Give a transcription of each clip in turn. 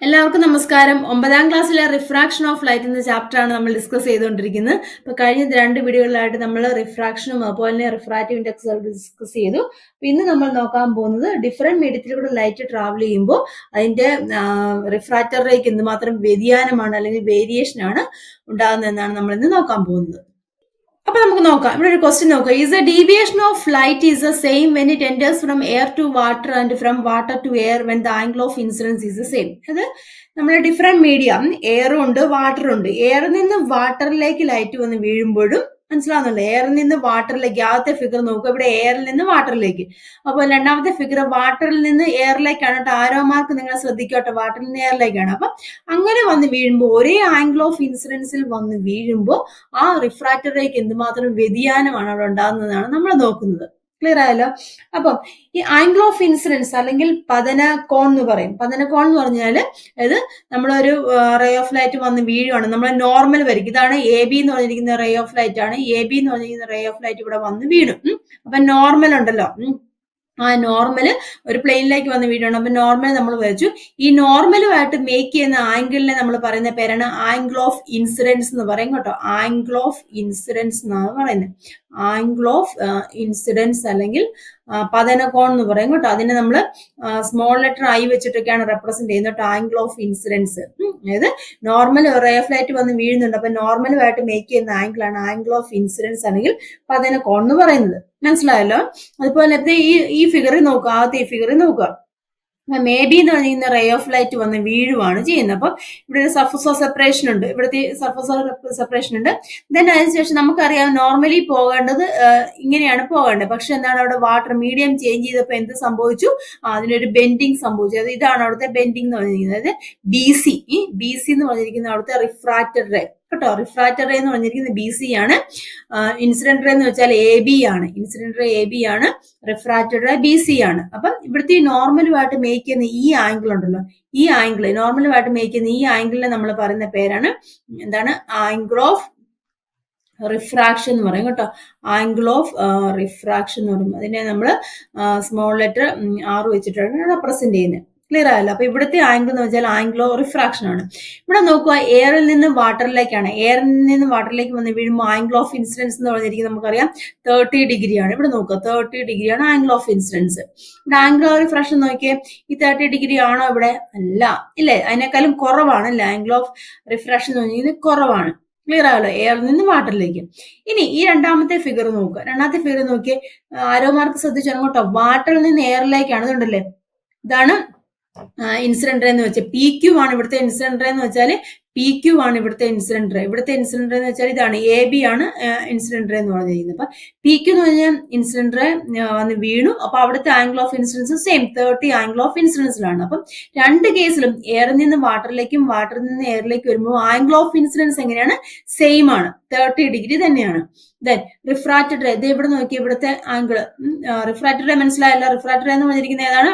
എല്ലാവർക്കും നമസ്കാരം ഒമ്പതാം ക്ലാസ്സിലെ റിഫ്രാക്ഷൻ ഓഫ് ലൈറ്റ് എന്ന ചാപ്റ്റർ ആണ് നമ്മൾ ഡിസ്കസ് ചെയ്തുകൊണ്ടിരിക്കുന്നത് അപ്പൊ കഴിഞ്ഞ രണ്ട് വീഡിയോകളിലായിട്ട് നമ്മൾ റിഫ്രാക്ഷനും അതുപോലെ തന്നെ റിഫ്രാക്റ്റീവ് ഇൻഡെക്സ് ഡിസ്കസ് ചെയ്തു അപ്പൊ ഇന്ന് നമ്മൾ നോക്കാൻ പോകുന്നത് ഡിഫറെന്റ് മീഡിയത്തിലൂടെ ലൈറ്റ് ട്രാവൽ ചെയ്യുമ്പോൾ അതിന്റെ റിഫ്രാക്റ്റർ റേക്ക് എന്തുമാത്രം വ്യതിയാനമാണ് അല്ലെങ്കിൽ വേരിയേഷൻ ആണ് ഉണ്ടാകുന്നതെന്നാണ് നമ്മൾ ഇന്ന് നോക്കാൻ പോകുന്നത് അപ്പൊ നമുക്ക് നോക്കാം ഇവിടെ ഒരു ക്വസ്റ്റ്യൻ നോക്കാം is a deviation of light is the same when it enters from air to water and from water to air when the angle of incidence is the same അത് നമ്മുടെ ഡിഫറെന്റ് മീഡിയം എയറും ഉണ്ട് വാട്ടറും ഉണ്ട് എയറിൽ നിന്ന് വാട്ടറിലേക്ക് light വന്ന് വീഴുമ്പോഴും മനസ്സിലാവുന്നുണ്ട് എയറിൽ നിന്ന് വാട്ടറിലേക്ക് ആദ്യത്തെ ഫിഗർ നോക്കുക ഇവിടെ എയറിൽ നിന്ന് വാട്ടറിലേക്ക് അപ്പോൾ രണ്ടാമത്തെ ഫിഗർ വാട്ടറിൽ നിന്ന് എയറിലേക്കാണ് കേട്ടോ ആരോ മാർക്ക് നിങ്ങൾ ശ്രദ്ധിക്കട്ടെ വാട്ടറിൽ നിന്ന് എയറിലേക്കാണ് അപ്പൊ അങ്ങനെ വന്ന് വീഴുമ്പോൾ ഒരേ ആംഗിൾ ഓഫ് ഇൻസിഡൻസിൽ വന്ന് വീഴുമ്പോൾ ആ റിഫ്രാക്റ്ററിലേക്ക് എന്തുമാത്രം വ്യതിയാനമാണ് അവിടെ ഉണ്ടാകുന്നതാണ് നമ്മൾ നോക്കുന്നത് ക്ലിയർ ആയല്ലോ അപ്പം ഈ ആംഗിൾ ഓഫ് ഇൻസിഡൻസ് അല്ലെങ്കിൽ പതന കോൺ എന്ന് പറയും പതന കോൺ എന്ന് പറഞ്ഞാൽ അതായത് നമ്മളൊരു റേ ഓഫ് ലൈറ്റ് വന്ന് വീഴുവാണ് നമ്മൾ നോർമൽ വരും ഇതാണ് എ ബി എന്ന് പറഞ്ഞിരിക്കുന്ന റേ ഓഫ് ലൈറ്റ് ആണ് എ ബി എന്ന് പറഞ്ഞിരിക്കുന്ന റേ ഓഫ് ലൈറ്റ് ഇവിടെ വന്ന് വീഴും അപ്പൊ നോർമൽ ഉണ്ടല്ലോ ആ നോർമൽ ഒരു പ്ലെയിനിലേക്ക് വന്ന് വീഴണം അപ്പൊ നോർമൽ നമ്മൾ വരച്ചു ഈ നോർമലുമായിട്ട് മേക്ക് ചെയ്യുന്ന ആംഗിളിനെ നമ്മൾ പറയുന്ന പേരാണ് ആംഗിൾ ഓഫ് ഇൻസിഡൻസ് എന്ന് പറയും കേട്ടോ ആംഗിൾ ഓഫ് ഇൻസിഡൻസ് എന്നാണ് പറയുന്നത് ആംഗിൾ ഓഫ് ഇൻസിഡൻസ് അല്ലെങ്കിൽ പതനകോൺ എന്ന് പറയും കേട്ടോ അതിനെ നമ്മൾ സ്മോൾ ലെറ്റർ ആയി വെച്ചിട്ടൊക്കെയാണ് റെപ്രസെന്റ് ചെയ്യുന്നത് കേട്ടോ ആംഗിൾ ഓഫ് ഇൻസിഡൻസ് അതായത് നോർമൽ റേ ഓഫ് ലൈറ്റ് വന്ന് വീഴുന്നുണ്ട് അപ്പൊ നോർമലുമായിട്ട് മേക്ക് ചെയ്യുന്ന ആംഗിൾ ആണ് ആംഗിൾ ഓഫ് ഇൻസിഡൻസ് അല്ലെങ്കിൽ പതനകോൺ എന്ന് പറയുന്നത് മനസ്സിലായല്ലോ അതുപോലെ ഈ ഈ ഫിഗറിൽ നോക്കുക ആദ്യത്തെ ഈ ഫിഗറിൽ നോക്കുക മേ ബി എന്ന് പറഞ്ഞിരിക്കുന്ന റേ ഓഫ് ലൈറ്റ് വന്ന് വീഴുവാണ് ചെയ്യുന്നത് അപ്പം ഇവിടെ ഒരു സർഫസ് സെപ്പറേഷൻ ഉണ്ട് ഇവിടുത്തെ സർഫസ് സെപ്പറേഷൻ ഉണ്ട് ദെൻ അതിനുശേഷം നമുക്കറിയാം നോർമലി പോകേണ്ടത് ഇങ്ങനെയാണ് പോകേണ്ടത് പക്ഷെ എന്താണ് അവിടെ വാട്ടർ മീഡിയം ചേഞ്ച് ചെയ്തപ്പോൾ എന്ത് സംഭവിച്ചു അതിനൊരു ബെൻഡിങ് സംഭവിച്ചു അത് ഇതാണ് അവിടുത്തെ ബെൻഡിങ് എന്ന് പറഞ്ഞിരിക്കുന്നത് അതായത് ബി സി ഈ ബി സി എന്ന് പറഞ്ഞിരിക്കുന്ന അവിടുത്തെ റിഫ്രാക്റ്റഡ് റേ കേട്ടോ റിഫ്രാക്റ്റർ റേ എന്ന് പറഞ്ഞിരിക്കുന്നത് ബി സി ആണ് ഇൻസിഡന്റ് റേ എന്ന് വെച്ചാൽ എ ബി ആണ് ഇൻസിഡന്റ് റേ എ ബി ആണ് റിഫ്രാക്റ്റഡ് റേ ബി സി ആണ് അപ്പം ഇവിടുത്തെ നോർമലുമായിട്ട് മേക്ക് ചെയ്യുന്ന ഈ ആംഗിൾ ഉണ്ടല്ലോ ഈ ആംഗിൾ നോർമലുമായിട്ട് മേക്ക് ചെയ്യുന്ന ഈ ആംഗിളിനെ നമ്മൾ പറയുന്ന പേരാണ് എന്താണ് ആംഗിൾ ഓഫ് റിഫ്രാക്ഷൻ എന്ന് പറയും കേട്ടോ ആംഗിൾ ഓഫ് റിഫ്രാക്ഷൻ എന്ന് പറയും അതിനെ നമ്മൾ സ്മോൾ ലെറ്റർ ആറ് വെച്ചിട്ടാണ് റെപ്രസെന്റ് ചെയ്യുന്നത് ക്ലിയർ ആയല്ലോ അപ്പൊ ഇവിടുത്തെ ആംഗിൾ എന്ന് വെച്ചാൽ ആംഗിൾ ഓഫ് റിഫ്രാക്ഷൻ ആണ് ഇവിടെ നോക്കുക എയറിൽ നിന്ന് വാട്ടറിലേക്കാണ് എയറിൽ നിന്ന് വാട്ടറിലേക്ക് വന്ന് വീഴുമ്പോൾ ആംഗിൾ ഓഫ് ഇൻസിഡൻസ് എന്ന് പറഞ്ഞിരിക്കുന്നത് നമുക്കറിയാം തേർട്ടി ഡിഗ്രി ആണ് ഇവിടെ നോക്കുക തേർട്ടി ഡിഗ്രിയാണ് ആംഗിൾ ഓഫ് ഇൻസിഡൻസ് ഇവിടെ ആംഗിൾ ഓഫ് റിഫ്രാക്ഷൻ നോക്കിയേ ഈ തേർട്ടി ഡിഗ്രി ആണോ ഇവിടെ അല്ല ഇല്ലേ അതിനേക്കാളും കുറവാണ് അല്ലേ ആംഗിൾ ഓഫ് റിഫ്രാക്ഷൻ എന്ന് പറഞ്ഞിരിക്കുന്നത് കുറവാണ് ക്ലിയർ ആയല്ലോ എയറിൽ നിന്ന് വാട്ടറിലേക്ക് ഇനി ഈ രണ്ടാമത്തെ ഫിഗർ നോക്കുക രണ്ടാമത്തെ ഫിഗർ നോക്കിയേ ആരോ മാർക്ക് ശ്രദ്ധിച്ചാൽ കേട്ടോ വാട്ടറിൽ നിന്ന് എയറിലേക്കാണ് ഇതുണ്ടല്ലേ ഇതാണ് ഇൻസിഡന്റ് എന്ന് വെച്ചാൽ പി ക്യു ആണ് ഇവിടുത്തെ ഇൻസിഡന്റ് എന്ന് വെച്ചാൽ പി ക്യു ആണ് ഇവിടുത്തെ ഇൻസിഡന്റ് ഇവിടുത്തെ ഇൻസിഡന്റ് എന്ന് വെച്ചാൽ ഇതാണ് എ ബി ആണ് ഇൻസിഡന്റ് എന്ന് പറഞ്ഞിരിക്കുന്നത് അപ്പൊ പി ക്യു എന്ന് പറഞ്ഞാൽ ഇൻസിഡന്റ് വന്ന് വീണു അപ്പൊ അവിടുത്തെ angle of incidence same thirty angle of ഇൻസിഡൻസിലാണ് അപ്പം രണ്ട് കേസിലും എയറിൽ നിന്ന് വാട്ടറിലേക്കും വാട്ടറിൽ നിന്ന് എയറിലേക്ക് വരുമ്പോൾ ആംഗിൾ ഓഫ് ഇൻസിഡൻസ് എങ്ങനെയാണ് സെയിം ആണ് തേർട്ടി ഡിഗ്രി തന്നെയാണ് ദെൻ റിഫ്രാക്റ്റഡ് ഇത് ഇവിടെ നോക്കി ഇവിടുത്തെ ആംഗിൾ റിഫ്രാക്റ്റഡ് മനസ്സിലായല്ലോ റിഫ്രാക്റ്റഡ് എന്ന് പറഞ്ഞിരിക്കുന്നത് ഏതാണ്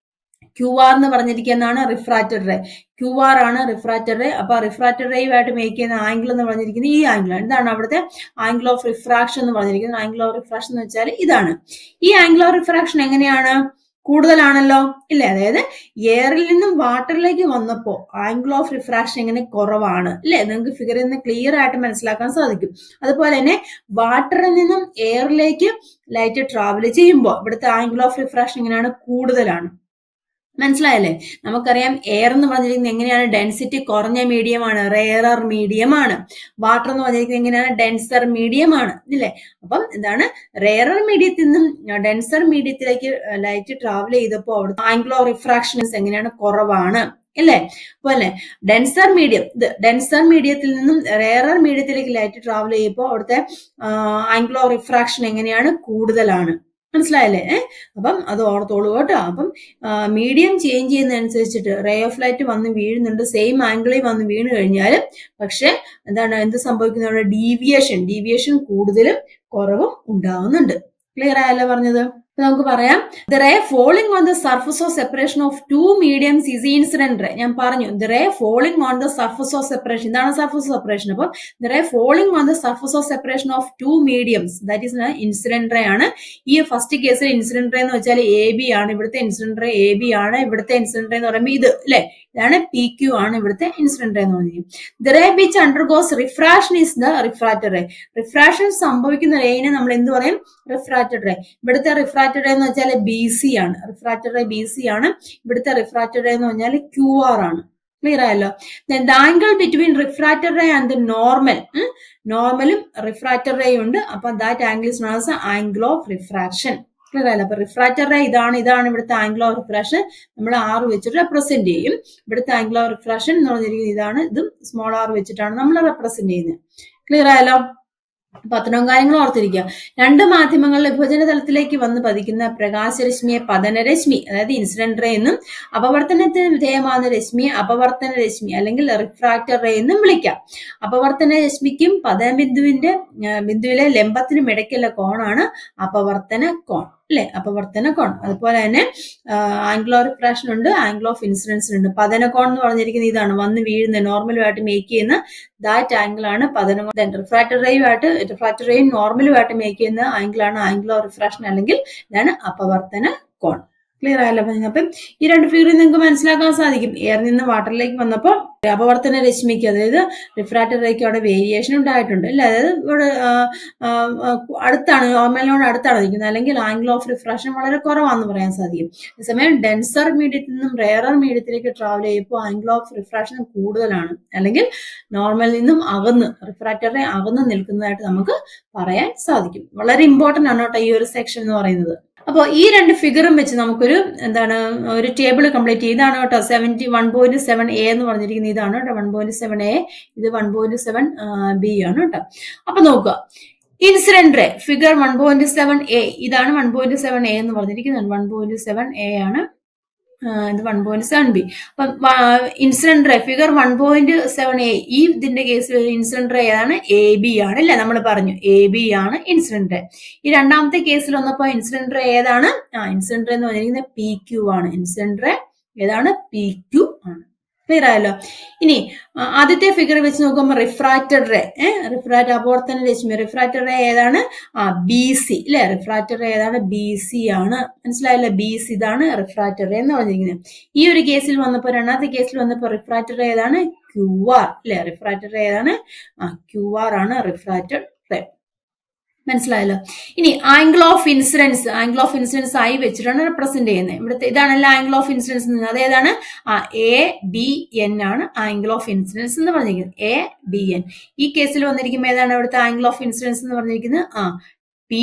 ക്യു ആർ എന്ന് പറഞ്ഞിരിക്കുന്നതാണ് റിഫ്രാക്റ്റഡ് റേ ക്യു ആർ ആണ് റിഫ്രാക്റ്റഡ് റേ അപ്പൊ റിഫ്രാക്റ്റഡ് റേയുമായിട്ട് മേക്ക് ചെയ്യുന്ന ആംഗിൾ എന്ന് പറഞ്ഞിരിക്കുന്നത് ഈ ആംഗിൾ ആണ് ഇതാണ് അവിടുത്തെ ആംഗിൾ ഓഫ് റിഫ്രാക്ഷൻ എന്ന് പറഞ്ഞിരിക്കുന്നത് ആംഗിൾ ഓഫ് റിഫ്രാക്ഷൻ എന്ന് വെച്ചാൽ ഇതാണ് ഈ ആംഗിൾ ഓഫ് റിഫ്രാക്ഷൻ എങ്ങനെയാണ് കൂടുതലാണല്ലോ ഇല്ലേ അതായത് എയറിൽ നിന്നും വാട്ടറിലേക്ക് വന്നപ്പോൾ ആംഗിൾ ഓഫ് റിഫ്രാക്ഷൻ എങ്ങനെ കുറവാണ് അല്ലേ നിങ്ങൾക്ക് ഫിഗറിൽ നിന്ന് ക്ലിയർ ആയിട്ട് മനസ്സിലാക്കാൻ സാധിക്കും അതുപോലെ തന്നെ വാട്ടറിൽ നിന്നും എയറിലേക്ക് ലൈറ്റ് ട്രാവൽ ചെയ്യുമ്പോൾ ഇവിടുത്തെ ആംഗിൾ ഓഫ് റിഫ്രാക്ഷൻ എങ്ങനെയാണ് കൂടുതലാണ് മനസ്സിലായല്ലേ നമുക്കറിയാം എയർ എന്ന് പറഞ്ഞിരിക്കുന്നത് എങ്ങനെയാണ് ഡെൻസിറ്റി കുറഞ്ഞ മീഡിയമാണ് റെയറർ മീഡിയമാണ് വാട്ടർ എന്ന് പറഞ്ഞിരിക്കുന്നത് എങ്ങനെയാണ് ഡെൻസർ മീഡിയമാണ് ഇല്ലേ അപ്പം എന്താണ് റെയറർ മീഡിയത്തിൽ നിന്നും ഡെൻസർ മീഡിയത്തിലേക്ക് ലൈറ്റ് ട്രാവൽ ചെയ്തപ്പോൾ അവിടുത്തെ ആംഗിൾ ഓഫ് റിഫ്രാക്ഷൻസ് എങ്ങനെയാണ് കുറവാണ് അല്ലേ പോലെ ഡെൻസർ മീഡിയം ഇത് ഡെൻസർ മീഡിയത്തിൽ നിന്നും റെയറർ മീഡിയത്തിലേക്ക് ലൈറ്റ് ട്രാവൽ ചെയ്യുമ്പോൾ അവിടുത്തെ ആംഗിൾ ഓഫ് റിഫ്രാക്ഷൻ എങ്ങനെയാണ് കൂടുതലാണ് മനസ്സിലായല്ലേ ഏഹ് അപ്പം അത് ഓർത്തോളൂ കേട്ടോ അപ്പം മീഡിയം ചേഞ്ച് ചെയ്യുന്നതനുസരിച്ചിട്ട് റേ ഓഫ് ലൈറ്റ് വന്ന് വീഴുന്നുണ്ട് സെയിം ആംഗിളിൽ വന്ന് വീണ് കഴിഞ്ഞാൽ പക്ഷെ എന്താണ് എന്ത് സംഭവിക്കുന്ന ഡീവിയേഷൻ ഡീവിയേഷൻ കൂടുതലും കുറവും ഉണ്ടാവുന്നുണ്ട് ക്ലിയർ ആയല്ലോ പറഞ്ഞത് അപ്പൊ നമുക്ക് പറയാം the ray falling on the surface of separation of two mediums is incident ray ഞാൻ പറഞ്ഞു the ray falling on the surface of separation ഇതാണ് സർഫസ് സെപ്പറേഷൻ അപ്പൊ the ray falling on the surface of separation of two mediums that is incident ray ആണ് ഈ first കേസിൽ incident ray എന്ന് വെച്ചാൽ A B ആണ് ഇവിടുത്തെ ഇൻസിഡന്റ് റേ എ ബി ആണ് ഇവിടുത്തെ ഇൻസിഡന്റ് റേ എന്ന് പറയുമ്പോൾ ഇത് അല്ലെ ഇതാണ് പി ക്യു ആണ് ഇവിടുത്തെ ഇൻസിഡന്റ് റേ എന്ന് പറഞ്ഞിരിക്കുന്നത് the ray which undergoes refraction is the refracted ray refraction സംഭവിക്കുന്ന റേനെ നമ്മൾ എന്ത് പറയും റിഫ്രാക്റ്റഡ് റേ ഇവിടുത്തെ റിഫ്രാക്റ്റഡ് റേ എന്ന് വെച്ചാൽ ബി സി ആണ് റിഫ്രാക്റ്റഡ് റേ ബി സി ആണ് ഇവിടുത്തെ റിഫ്രാക്റ്റഡ് റേ എന്ന് പറഞ്ഞാൽ ക്യു ആർ ആണ് ക്ലിയർ ആയല്ലോ the angle between refracted ray and normal നോർമലും റിഫ്രാക്റ്റഡ് റേ ഉണ്ട് അപ്പൊ that angle is known as angle of refraction clear ആയല്ലോ അപ്പൊ റിഫ്രാക്റ്റർ റേ ഇതാണ് ഇതാണ് ഇവിടുത്തെ ആംഗിൾ ഓഫ് റിഫ്രാക്ഷൻ നമ്മൾ ആറ് വെച്ചിട്ട് റെപ്രസെന്റ് ചെയ്യും ഇവിടുത്തെ ആംഗിൾ ഓഫ് റിഫ്രാക്ഷൻ എന്ന് പറഞ്ഞിരിക്കുന്നത് ഇതാണ് ഇതും സ്മോൾ ആർ വെച്ചിട്ടാണ് നമ്മൾ റെപ്രസെന്റ് ചെയ്യുന്നത് ക്ലിയർ ആയല്ലോ അപ്പൊ അത്തരം കാര്യങ്ങൾ ഓർത്തിരിക്കുക രണ്ട് മാധ്യമങ്ങളുടെ വിഭജന തലത്തിലേക്ക് വന്ന് പതിക്കുന്ന പ്രകാശരശ്മിയെ പതനരശ്മി അതായത് ഇൻസിഡന്റ് റേ എന്നും അപവർത്തനത്തിന് വിധേയമാകുന്ന രശ്മിയെ അപവർത്തന രശ്മി അല്ലെങ്കിൽ റിഫ്രാക്റ്റർ റേ എന്നും വിളിക്കാം അപവർത്തന രശ്മിക്കും പദബിന്ദുവിന്റെ ബിന്ദുവിലെ ലംബത്തിനും ഇടയ്ക്കുള്ള കോണാണ് അപവർത്തന കോൺ അല്ലെ അപവർത്തന കോൺ അതുപോലെ തന്നെ ആംഗിൾ ഓഫ് റിഫ്രാക്ഷൻ ഉണ്ട് ആംഗിൾ ഓഫ് ഇൻസിഡൻസ് ഉണ്ട് പതന കോൺ എന്ന് പറഞ്ഞിരിക്കുന്നത് ഇതാണ് വന്ന് വീഴുന്ന നോർമലുമായിട്ട് മേക്ക് ചെയ്യുന്ന ദാറ്റ് ആംഗിൾ ആണ് പതന കോൺ റിഫ്രാക്റ്റർ റേയുമായിട്ട് റിഫ്രാക്റ്റർ റേയും നോർമലുമായിട്ട് മേക്ക് ചെയ്യുന്ന ആംഗിൾ ആണ് ആംഗിൾ ഓഫ് റിഫ്രാക്ഷൻ അല്ലെങ്കിൽ ഇതാണ് അപവർത്തന കോൺ ക്ലിയർ ആയല്ലോ അപ്പം ഈ രണ്ട് ഫിഗറിൽ നിങ്ങൾക്ക് മനസ്സിലാക്കാൻ സാധിക്കും എയറിൽ നിന്ന് വാട്ടറിലേക്ക് വന്നപ്പോൾ അപവർത്തന രശ്മിക്ക് അതായത് റിഫ്രാക്റ്റർ റേക്ക് അവിടെ വേരിയേഷൻ ഉണ്ടായിട്ടുണ്ട് അല്ലെ അതായത് ഇവിടെ അടുത്താണ് നോർമലിനോട് അടുത്താണ് നിൽക്കുന്നത് അല്ലെങ്കിൽ ആംഗിൾ ഓഫ് റിഫ്രാക്ഷൻ വളരെ കുറവാണെന്ന് പറയാൻ സാധിക്കും അതേസമയം ഡെൻസർ മീഡിയത്തിൽ നിന്നും റെയറർ മീഡിയത്തിലേക്ക് ട്രാവൽ ചെയ്യുമ്പോൾ ആംഗിൾ ഓഫ് റിഫ്രാക്ഷൻ കൂടുതലാണ് അല്ലെങ്കിൽ നോർമലിൽ നിന്നും അകന്ന് റിഫ്രാക്റ്ററെ അകന്ന് നിൽക്കുന്നതായിട്ട് നമുക്ക് പറയാൻ സാധിക്കും വളരെ ഇമ്പോർട്ടന്റ് ആണ് കേട്ടോ ഈ ഒരു സെക്ഷൻ എന്ന് പറയുന്നത് അപ്പോൾ ഈ രണ്ട് ഫിഗറും വെച്ച് നമുക്കൊരു എന്താണ് ഒരു ടേബിൾ കംപ്ലീറ്റ് ചെയ്യും ഇതാണ് കേട്ടോ seventy one point seven A എന്ന് പറഞ്ഞിരിക്കുന്നത് ഇതാണ് കേട്ടോ വൺ പോയിന്റ് സെവൻ എ ഇത് വൺ പോയിന്റ് സെവൻ ബി ആണ് കേട്ടോ അപ്പൊ നോക്കുക incident ray figure one point seven A ഇതാണ് വൺ പോയിന്റ് സെവൻ എ എന്ന് പറഞ്ഞിരിക്കുന്നത് വൺ പോയിന്റ് സെവൻ എ ആണ് ഇത് വൺ പോയിന്റ് സെവൻ ബി അപ്പം incident ray figure one point seven A ഈ ഇതിന്റെ കേസിൽ ഇൻസിഡന്റ് റേ ഏതാണ് എ ബി ആണ് അല്ലെ നമ്മൾ പറഞ്ഞു എ ബി ആണ് ഇൻസിഡന്റ് റേ ഈ രണ്ടാമത്തെ കേസിൽ വന്നപ്പോ ഇൻസിഡന്റ് റേ ഏതാണ് ആ ഇൻസിഡന്റ് റേ എന്ന് പറഞ്ഞിരിക്കുന്നത് പി ക്യു ആണ് ഇൻസിഡന്റ് റേ ഏതാണ് പി ക്യു ആണ് ക്ലിയർ ആയല്ലോ ഇനി ആദ്യത്തെ ഫിഗർ വെച്ച് നോക്കുമ്പോൾ റിഫ്രാക്റ്റഡ് റേ ഏഹ് റിഫ്രാക്ട് അപോർത്തന രശ്മി റിഫ്രാക്റ്റഡ് റേ ഏതാണ് ആ ബി സി അല്ലെ റിഫ്രാക്റ്റഡ് റേ ഏതാണ് ബി സി ആണ് മനസ്സിലായല്ലോ ബി സി ഇതാണ് റിഫ്രാക്റ്റഡ് റേ എന്ന് പറഞ്ഞിരിക്കുന്നത് ഈ ഒരു കേസിൽ വന്നപ്പോൾ രണ്ടാമത്തെ കേസിൽ വന്നപ്പോൾ റിഫ്രാക്റ്റഡ് റേ ഏതാണ് ക്യു ആർ അല്ലെ റിഫ്രാക്റ്റഡ് റേ ഏതാണ് ആ ക്യു ആർ ആണ് റിഫ്രാക്റ്റഡ് റേ മനസ്സിലായല്ലോ ഇനി angle of incidence angle of incidence ആയി വെച്ചിട്ടാണ് റെപ്രസെന്റ് ചെയ്യുന്നത് ഇവിടുത്തെ ഇതാണല്ലോ ആംഗിൾ ഓഫ് ഇൻസിഡൻസ് അതേതാണ് ആ എ ബി എൻ ആണ് ആംഗിൾ ഓഫ് ഇൻസിഡൻസ് എന്ന് പറഞ്ഞിരിക്കുന്നത് എ ബി എൻ ഈ കേസിൽ വന്നിരിക്കുമ്പോൾ ഏതാണ് ഇവിടുത്തെ ആംഗിൾ ഓഫ് ഇൻസിഡൻസ് എന്ന് പറഞ്ഞിരിക്കുന്നത് ആ പി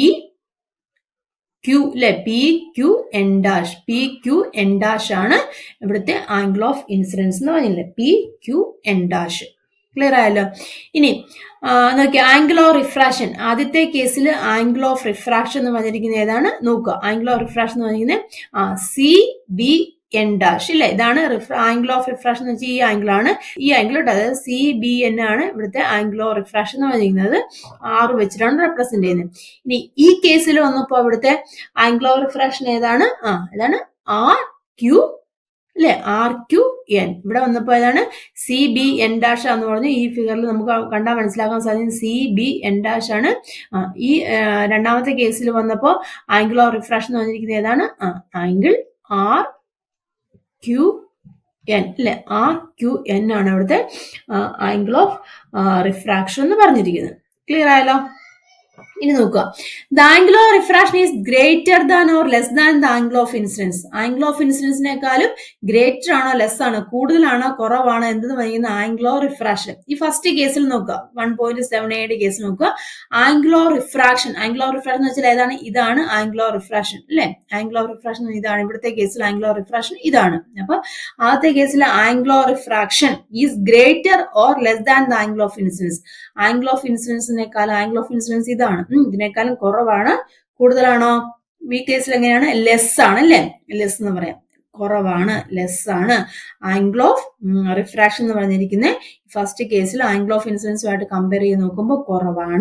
ക്യു അല്ലെ P Q N dash P Q N dash ആണ് ഇവിടുത്തെ ആംഗിൾ ഓഫ് ഇൻസിഡൻസ് എന്ന് പറഞ്ഞില്ലേ P Q N dash clear ആയല്ലോ ഇനി നോക്കി ആംഗിൾ ഓഫ് റിഫ്രാക്ഷൻ ആദ്യത്തെ കേസിൽ ആംഗിൾ ഓഫ് റിഫ്രാക്ഷൻ എന്ന് പറഞ്ഞിരിക്കുന്നത് ഏതാണ് നോക്കുക ആംഗിൾ ഓഫ് റിഫ്രാക്ഷൻ എന്ന് പറഞ്ഞിരിക്കുന്നത് ആ സി ബി എൻ ഡാഷ് ഇല്ലേ ഇതാണ് ആംഗിൾ ഓഫ് റിഫ്രാക്ഷൻ എന്ന് വെച്ചാൽ ഈ ആംഗിൾ ആണ് ഈ ആംഗിൾ അതായത് സി ബി എൻ ആണ് ഇവിടുത്തെ ആംഗിൾ ഓഫ് റിഫ്രാക്ഷൻ എന്ന് പറഞ്ഞിരിക്കുന്നത് ആറ് വെച്ചിട്ടാണ് റെപ്രസെന്റ് ചെയ്യുന്നത് ഇനി ഈ കേസിൽ വന്നപ്പോൾ ഇവിടുത്തെ ആംഗിൾ ഓഫ് റിഫ്രാക്ഷൻ ഏതാണ് ആ ഇതാണ് ആർ ക്യു അല്ലെ ആർ ക്യു എൻ ഇവിടെ വന്നപ്പോൾ ഏതാണ് സി ബി എൻ ഡാഷ് എന്ന് പറഞ്ഞു ഈ ഫിഗറിൽ നമുക്ക് കണ്ടാൽ മനസ്സിലാക്കാൻ സാധിക്കും സി ബി എൻ ഡാഷ് ആണ് ഈ രണ്ടാമത്തെ കേസിൽ വന്നപ്പോൾ ആംഗിൾ ഓഫ് റിഫ്രാക്ഷൻ എന്ന് പറഞ്ഞിരിക്കുന്നത് ഏതാണ് ആംഗിൾ ആർ ക്യു എൻ അല്ലെ ആർ ക്യു എൻ ആണ് ഇവിടുത്തെ ആംഗിൾ ഓഫ് റിഫ്രാക്ഷൻ എന്ന് പറഞ്ഞിരിക്കുന്നത് ക്ലിയർ ആയല്ലോ ഇനി നോക്കുക the angle of refraction is greater than or less than the angle of incidence angle of ഇൻസിഡൻസിനേക്കാളും ഗ്രേറ്റർ ആണോ ലെസ് ആണോ കൂടുതലാണോ കുറവാണോ എന്തെന്ന് പറയുന്ന ആംഗിൾ ഓഫ് റിഫ്രാക്ഷൻ ഈ ഫസ്റ്റ് കേസിൽ നോക്കുക വൺ പോയിന്റ് സെവൻ എയുടെ കേസ് നോക്കുക angle of refraction angle of refraction എന്ന് വെച്ചാൽ ഏതാണ് ഇതാണ് ആംഗിൾ ഓഫ് റിഫ്രാക്ഷൻ അല്ലെ ആംഗിൾ ഓഫ് റിഫ്രാക്ഷൻ ഇതാണ് ഇവിടുത്തെ കേസിൽ ആംഗിൾ ഓഫ് റിഫ്രാക്ഷൻ ഇതാണ് അപ്പൊ ആദ്യത്തെ കേസിൽ angle of refraction is greater or less than the angle of incidence angle of ഇൻസിഡൻസിനേക്കാൾ ആംഗിൾ ഓഫ് ഇൻസിഡൻസ് ഇതാണ് ഇതിനേക്കാളും കുറവാണ് കൂടുതലാണോ ഈ കേസിൽ എങ്ങനെയാണ് ലെസ് ആണ് അല്ലേ ലെസ് എന്ന് പറയാം കുറവാണ് ലെസ് ആണ് ആംഗിൾ ഓഫ് റിഫ്രാക്ഷൻ എന്ന് പറഞ്ഞിരിക്കുന്നത് ഫസ്റ്റ് കേസിൽ ആംഗിൾ ഓഫ് ഇൻസിഡൻസുമായിട്ട് കമ്പയർ ചെയ്ത് നോക്കുമ്പോൾ കുറവാണ്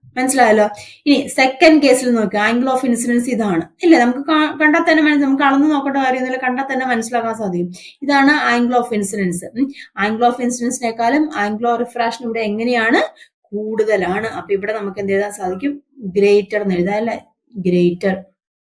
മനസ്സിലായല്ലോ ഇനി സെക്കൻഡ് കേസിൽ നോക്കുക ആംഗിൾ ഓഫ് ഇൻസിഡൻസ് ഇതാണ് ഇല്ല നമുക്ക് കാ- കണ്ടാൽ തന്നെ മനസ്സി- നമുക്ക് അളന്ന് നോക്കേണ്ട കാര്യമൊന്നുമില്ല കണ്ടാൽ തന്നെ മനസ്സിലാക്കാൻ സാധിക്കും ഇതാണ് angle of incidence angle of ഇൻസിഡൻസിനേക്കാളും ആംഗിൾ ഓഫ് റിഫ്രാക്ഷൻ ഇവിടെ എങ്ങനെയാണ് കൂടുതലാണ് അപ്പൊ ഇവിടെ നമുക്ക് എന്ത് ചെയ്താൽ സാധിക്കും ഗ്രേറ്റർ എന്ന് എഴുതാം അല്ലെ ഗ്രേറ്റർ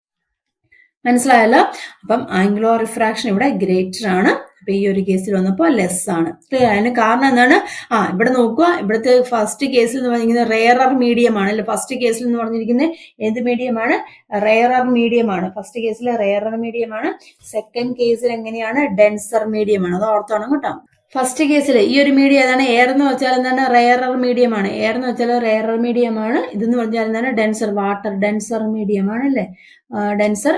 മനസ്സിലായല്ലോ അപ്പം ആംഗിൾ ഓഫ് റിഫ്രാക്ഷൻ ഇവിടെ ഗ്രേറ്റർ ആണ് അപ്പൊ ഈ ഒരു കേസിൽ വന്നപ്പോൾ ലെസ് ആണ് ക്ലിയർ അതിന് കാരണം എന്താണ് ആ ഇവിടെ നോക്കുക ഇവിടുത്തെ ഫസ്റ്റ് കേസിൽ എന്ന് പറഞ്ഞിരിക്കുന്നത് റെയറർ മീഡിയം ആണ് അല്ലെ ഫസ്റ്റ് കേസിൽ എന്ന് പറഞ്ഞിരിക്കുന്നത് ഏത് മീഡിയമാണ് റെയറർ മീഡിയം ആണ് ഫസ്റ്റ് കേസിൽ റെയറർ മീഡിയം ആണ് സെക്കൻഡ് കേസിൽ എങ്ങനെയാണ് ഡെൻസർ മീഡിയം ആണ് അത് ഓർത്തോണം കേട്ടോ ഫസ്റ്റ് കേസിൽ ഈ ഒരു മീഡിയം ഏതാണ് എയർ എന്ന് വെച്ചാൽ എന്താണ് റെയറർ മീഡിയം ആണ് എയർ എന്ന് വെച്ചാൽ റെയറർ മീഡിയം ആണ് ഇതെന്ന് പറഞ്ഞാൽ എന്താണ് ഡെൻസർ വാട്ടർ ഡെൻസർ മീഡിയം ആണ് അല്ലേ ഡെൻസർ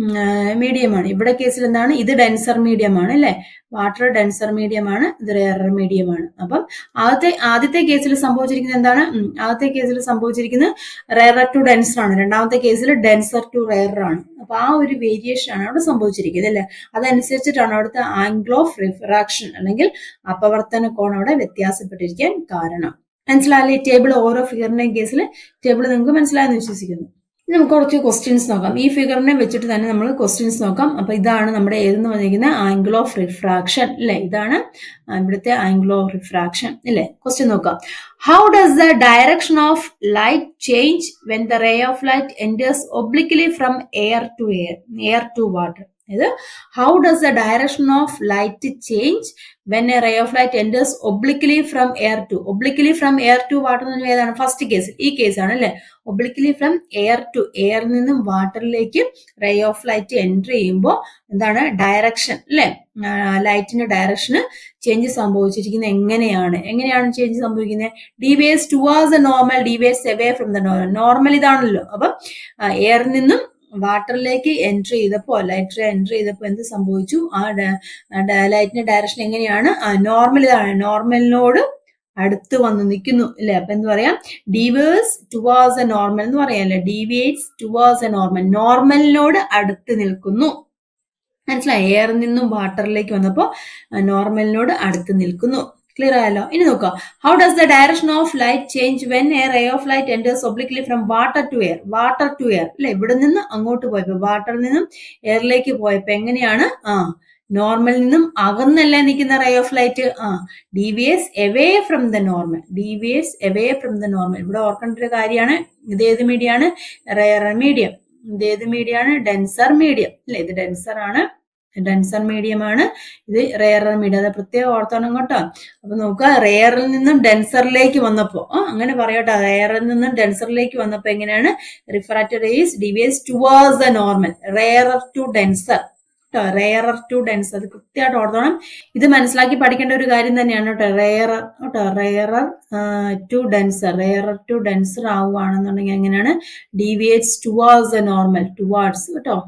മീഡിയം ആണ് ഇവിടെ കേസിൽ എന്താണ് ഇത് ഡെൻസർ മീഡിയം ആണ് അല്ലെ വാട്ടർ ഡെൻസർ മീഡിയം ആണ് ഇത് റെയറർ മീഡിയം ആണ് അപ്പം ആദ്യത്തെ ആദ്യത്തെ കേസിൽ സംഭവിച്ചിരിക്കുന്നത് എന്താണ് ഉം, ആദ്യത്തെ കേസിൽ സംഭവിച്ചിരിക്കുന്നത് റെയറർ ടു ഡെൻസർ ആണ് രണ്ടാമത്തെ കേസിൽ ഡെൻസർ ടു റെയറർ ആണ് അപ്പൊ ആ ഒരു വേരിയേഷൻ ആണ് അവിടെ സംഭവിച്ചിരിക്കുന്നത് അല്ലെ അതനുസരിച്ചിട്ടാണ് അവിടുത്തെ ആംഗിൾ ഓഫ് റിഫ്രാക്ഷൻ അല്ലെങ്കിൽ അപവർത്തന കോൺ അവിടെ വ്യത്യാസപ്പെട്ടിരിക്കാൻ കാരണം മനസ്സിലായില്ലേ ടേബിൾ ഓരോ ഫിഗറിന്റെയും കേസിൽ ടേബിൾ നിങ്ങൾക്ക് മനസ്സിലായെന്ന് വിശ്വസിക്കുന്നു ഇനി നമുക്ക് കുറച്ച് ക്വസ്റ്റ്യൻസ് നോക്കാം ഈ ഫിഗറിനെ വെച്ചിട്ട് തന്നെ നമ്മൾ ക്വസ്റ്റ്യൻസ് നോക്കാം അപ്പൊ ഇതാണ് നമ്മുടെ ഏതെന്ന് പറഞ്ഞിരിക്കുന്ന ആംഗിൾ ഓഫ് റിഫ്രാക്ഷൻ അല്ലെ ഇതാണ് ഇവിടുത്തെ ആംഗിൾ ഓഫ് റിഫ്രാക്ഷൻ അല്ലെ ക്വസ്റ്റ്യൻ നോക്കാം how does the direction of light change when the ray of light enters obliquely from air to air air to water അതായത് how does the direction of light change when a ray of light enters obliquely from air to obliquely from air to water എന്ന് പറഞ്ഞാൽ ഏതാണ് first കേസിൽ ഈ കേസാണ് അല്ലെ obliquely from air to എയറിൽ നിന്നും വാട്ടറിലേക്ക് റേ ഓഫ് ലൈറ്റ് എൻറ്റർ ചെയ്യുമ്പോൾ എന്താണ് ഡയറക്ഷൻ അല്ലെ ലൈറ്റിന്റെ ഡയറക്ഷന് ചേഞ്ച് സംഭവിച്ചിരിക്കുന്നത് എങ്ങനെയാണ് എങ്ങനെയാണ് ചേഞ്ച് സംഭവിക്കുന്നത് deviates towards a normal deviates away from the normal normal ഇതാണല്ലോ അപ്പം എയറിൽ നിന്നും വാട്ടറിലേക്ക് എൻട്രി ചെയ്തപ്പോൾ ലൈറ്റ് എൻട്രി ചെയ്തപ്പോൾ എന്ത് സംഭവിച്ചു ആ ലൈറ്റിന്റെ ഡയറക്ഷൻ എങ്ങനെയാണ് നോർമൽ ഇതാണ് നോർമലിനോട് അടുത്ത് വന്ന് നിൽക്കുന്നു അല്ലെ അപ്പൊ എന്ത് പറയാം ഡിവേഴ്സ് ടുവാസ് എ നോർമൽ എന്ന് പറയാല്ലേ ഡീവിയേറ്റ്സ് ടുവാസ് എ നോർമൽ നോർമലിനോട് അടുത്ത് നിൽക്കുന്നു മനസ്സിലായി എയറിൽ നിന്നും വാട്ടറിലേക്ക് വന്നപ്പോൾ നോർമലിനോട് അടുത്ത് നിൽക്കുന്നു ക്ലിയർ ആയല്ലോ ഇനി നോക്കാം how does the direction of light change when a ray of light enters obliquely from water to air water to air അല്ലെ ഇവിടെ നിന്ന് അങ്ങോട്ട് പോയപ്പോ വാട്ടറിൽ നിന്നും എയറിലേക്ക് പോയപ്പോ എങ്ങനെയാണ് ആ നോർമലിൽ നിന്നും അകന്നല്ലേ നിൽക്കുന്ന റേ ഓഫ് ലൈറ്റ് ആ deviates away from the normal deviates away from the normal ഇവിടെ ഓർക്കേണ്ട ഒരു കാര്യമാണ് ഇത് ഏത് മീഡിയാണ് റെയർ മീഡിയം ഇത് ഏത് മീഡിയാണ് ഡെൻസർ മീഡിയം അല്ലെ ഇത് ഡെൻസർ ആണ് ഡെൻസർ മീഡിയം ആണ് ഇത് റെയറർ മീഡിയം അത് പ്രത്യേകം ഓർത്തോണം കേട്ടോ അപ്പൊ നോക്കുക റെയറിൽ നിന്നും ഡെൻസറിലേക്ക് വന്നപ്പോ ആ, അങ്ങനെ പറയട്ടെ റെയറിൽ നിന്നും ഡെൻസറിലേക്ക് വന്നപ്പോ എങ്ങനെയാണ് refractor rays deviates towards the normal rarer to denser കേട്ടോ റെയറർ ടു ഡെൻസർ അത് കൃത്യമായിട്ട് ഓർത്തോണം ഇത് മനസ്സിലാക്കി പഠിക്കേണ്ട ഒരു കാര്യം തന്നെയാണ് കേട്ടോ റെയറർ കേട്ടോ rarer to denser rarer to denser ആവുകയാണെന്നുണ്ടെങ്കിൽ എങ്ങനെയാണ് deviates towards the normal towards കേട്ടോ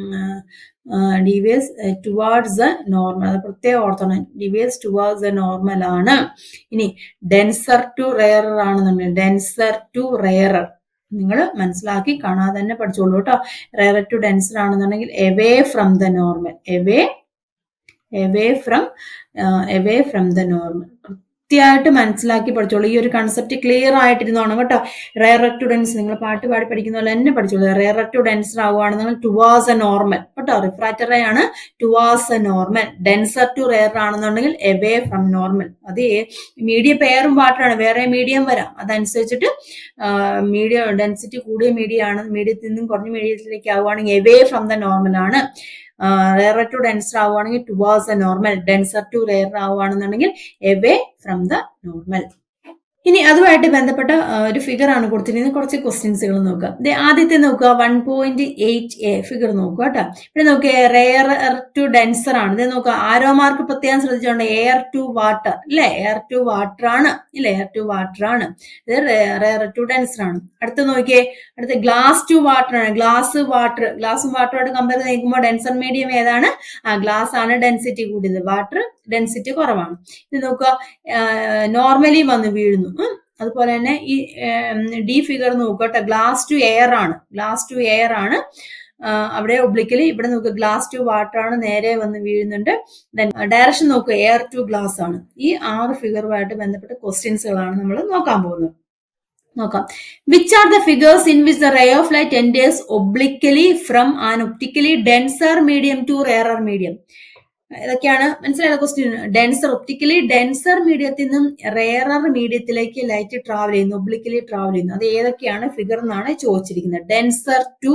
ഡിവിയസ് ടുവാർഡ്സ് ദ നോർമൽ അത് പ്രത്യേകം ഓർത്തോണം ഡിവിയസ് ടുവാർഡ്സ് ദ നോർമൽ ആണ് ഇനി ഡെൻസർ ടു റെയറർ ആണെന്നുണ്ടെങ്കിൽ ഡെൻസർ ടു റെയറർ നിങ്ങൾ മനസ്സിലാക്കി കാണാതെ തന്നെ പഠിച്ചോളൂ കേട്ടോ റെയർ ടു ഡെൻസർ ആണെന്നുണ്ടെങ്കിൽ away from the normal away away from away from the normal കൃത്യമായിട്ട് മനസ്സിലാക്കി പഠിച്ചോളൂ ഈ ഒരു കൺസെപ്റ്റ് ക്ലിയർ ആയിട്ടിരുന്നോണം കേട്ടോ റെയർ ടു ഡെൻസ് നിങ്ങൾ പാട്ട് പാടി പഠിക്കുന്ന പോലെ തന്നെ പഠിച്ചോളൂ റെയർ ടു ഡെൻസർ ആവുകയാണെന്നുണ്ടെങ്കിൽ ടുവാസ് എ നോർമൽ കേട്ടോ റിഫ്രാക്റ്റർ ആണ് towards a normal denser to rare ആണെന്നുണ്ടെങ്കിൽ എവേ ഫ്രം നോർമൽ അത് മീഡിയം പെയറും വാട്ടറാണ് വേറെ മീഡിയം വരാം അതനുസരിച്ചിട്ട് മീഡിയം ഡെൻസിറ്റി കൂടിയ മീഡിയം ആണ് മീഡിയത്തിൽ നിന്നും കുറഞ്ഞ മീഡിയത്തിലേക്ക് ആവുകയാണെങ്കിൽ എവേ ഫ്രം ദ നോർമൽ ആണ് റെയർ ടു ഡെൻസർ ആവുകയാണെങ്കിൽ towards a normal denser to rare ആവുകയാണെന്നുണ്ടെങ്കിൽ എവേ ഫ്രം ദ നോർമൽ ഇനി അതുമായിട്ട് ബന്ധപ്പെട്ട ആ, ഒരു ഫിഗർ ആണ് കൊടുത്തിരിക്കുന്നത് കുറച്ച് ക്വസ്റ്റ്യൻസുകൾ നോക്കുക ദേ ആദ്യത്തെ നോക്കുക one point eight A figure നോക്കുക കേട്ടോ ഇവിടെ നോക്കുക റെയർ ടു ഡെൻസർ ആണ് ഇത് നോക്കുക ആരോ മാർക്ക് പ്രത്യേകം ശ്രദ്ധിച്ചോണ്ട് എയർ ടു വാട്ടർ അല്ലെ എയർ ടു വാട്ടർ ആണ് ഇല്ല എയർ ടു വാട്ടർ ആണ് ഇത് റെയർ ടു ഡെൻസർ ആണ് അടുത്ത് നോക്കിയേ അടുത്ത ഗ്ലാസ് ടു വാട്ടർ ആണ് ഗ്ലാസ് വാട്ടർ ഗ്ലാസും വാട്ടറുമായിട്ട് കമ്പയർ ചെയ്ത് നോക്കുമ്പോൾ ഡെൻസർ മീഡിയം ഏതാണ് ആ ഗ്ലാസ് ആണ് ഡെൻസിറ്റി കൂടിയത് വാട്ടർ ഡെൻസിറ്റി കുറവാണ് ഇത് നോക്കുക നോർമലി വന്ന് വീഴുന്നു ഉം. അതുപോലെ തന്നെ ഈ ഡി ഫിഗർ നോക്കട്ടെ ഗ്ലാസ് ടു എയർ ആണ് ഗ്ലാസ് ടു എയർ ആണ് ആ, അവിടെ ഒബ്ലിക്കലി ഇവിടെ നോക്കുക ഗ്ലാസ് ടു വാട്ടർ ആണ് നേരെ വന്ന് വീഴുന്നുണ്ട് ഡയറക്ഷൻ നോക്കുക എയർ ടു ഗ്ലാസ് ആണ് ഈ ആറ് ഫിഗറുമായിട്ട് ബന്ധപ്പെട്ട ക്വസ്റ്റ്യൻസുകളാണ് നമ്മൾ നോക്കാൻ പോകുന്നത് നോക്കാം which are the figures in which the ray of light enters obliquely from an optically denser medium to rarer medium ഇതൊക്കെയാണ് മനസ്സിലായ ക്വസ്റ്റ്യൻ ഡെൻസർ ഒപ്റ്റിക്കലി ഡെൻസർ മീഡിയത്തിൽ നിന്നും റേറർ മീഡിയത്തിലേക്ക് ലൈറ്റ് ട്രാവൽ ചെയ്യുന്നു ഒബ്ലിക്കലി ട്രാവൽ ചെയ്യുന്നു അത് ഏതൊക്കെയാണ് ഫിഗർ എന്നാണ് ചോദിച്ചിരിക്കുന്നത് denser to